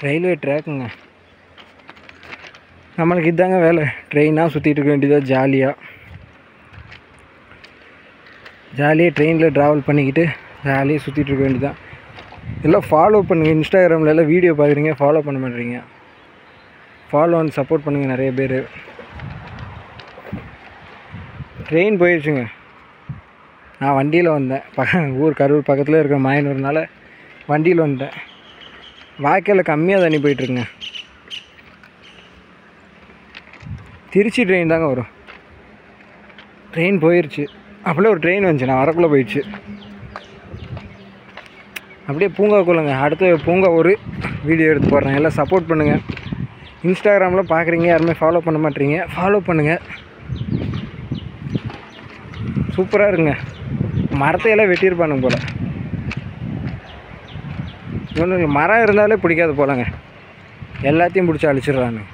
railway ட்ராக்குங்க நம்மளுக்கு இதாங்க வேலை ட்ரெயினாக சுற்றிட்டு இருக்க வேண்டியதாக ஜாலியாக ஜாலியாக ட்ரெயினில் ட்ராவல் பண்ணிக்கிட்டு ஜாலியாக சுற்றிட்டு இருக்க வேண்டியதான் எல்லாம் ஃபாலோ பண்ணுங்கள் இன்ஸ்டாகிராமில் எல்லாம் வீடியோ பார்க்குறீங்க ஃபாலோ பண்ண மாட்டேறீங்க ஃபாலோ அண்ட் சப்போர்ட் பண்ணுங்கள் நிறைய பேர் ட்ரெயின் போயிடுச்சுங்க நான் வண்டியில் வந்தேன் பக்க ஊர் கரூர் பக்கத்தில் இருக்க மாயனூர்னால வண்டியில் வந்தேன் வாய்க்காலில் கம்மியாக தண்ணி போயிட்டுருக்குங்க திருச்சி ட்ரெயின் தாங்க வரும் ட்ரெயின் போயிடுச்சு அப்படியே ஒரு ட்ரெயின் வந்துச்சு நான் வரக்குள்ளே போயிடுச்சு அப்படியே பூங்காக்குள்ளங்க அடுத்து பூங்கா ஒரு வீடியோ எடுத்து போடுறேன் எல்லாம் சப்போர்ட் பண்ணுங்கள் இன்ஸ்டாகிராமில் பார்க்குறீங்க யாருமே ஃபாலோ பண்ண மாட்டீங்க ஃபாலோ பண்ணுங்கள் சூப்பராக இருக்குங்க மரத்தையெல்லாம் வெட்டியிருப்பானுங்க போல் இவனுக்கு மரம் இருந்தாலே பிடிக்காது போலங்க எல்லாத்தையும் பிடிச்சி அழிச்சிடுறானுங்க